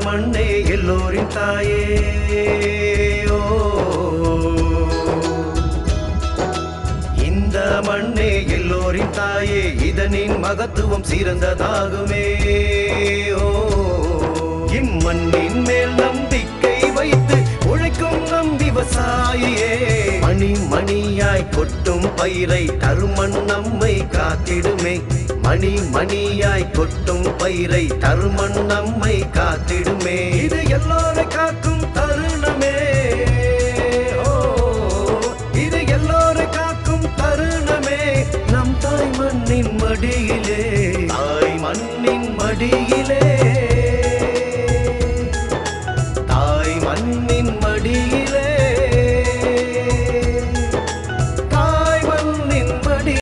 மண்ணே எல்லோரின் தாயே ஓ இந்த மண்ணே எல்லோரின் தாயே இதனின் மகத்துவம் சிறந்ததாகுமே ஓ இம்மண்ணின் மேல் நம்பிக்கை வைத்து உழைக்கும் நம் விவசாயியே மணி மணியாய் கொட்டும் பயிரை தருமன் நம்மை காத்திடுமே மணி மணியாய் கொட்டும் பயிரை தருமன் நம்மை காத்திடுமே இது எல்லோரை காக்கும் தருணமே ஓ இது எல்லோரை காக்கும் தருணமே நம் தாய் மண்ணின் மடியிலே தாய் மண்ணின் மடியிலே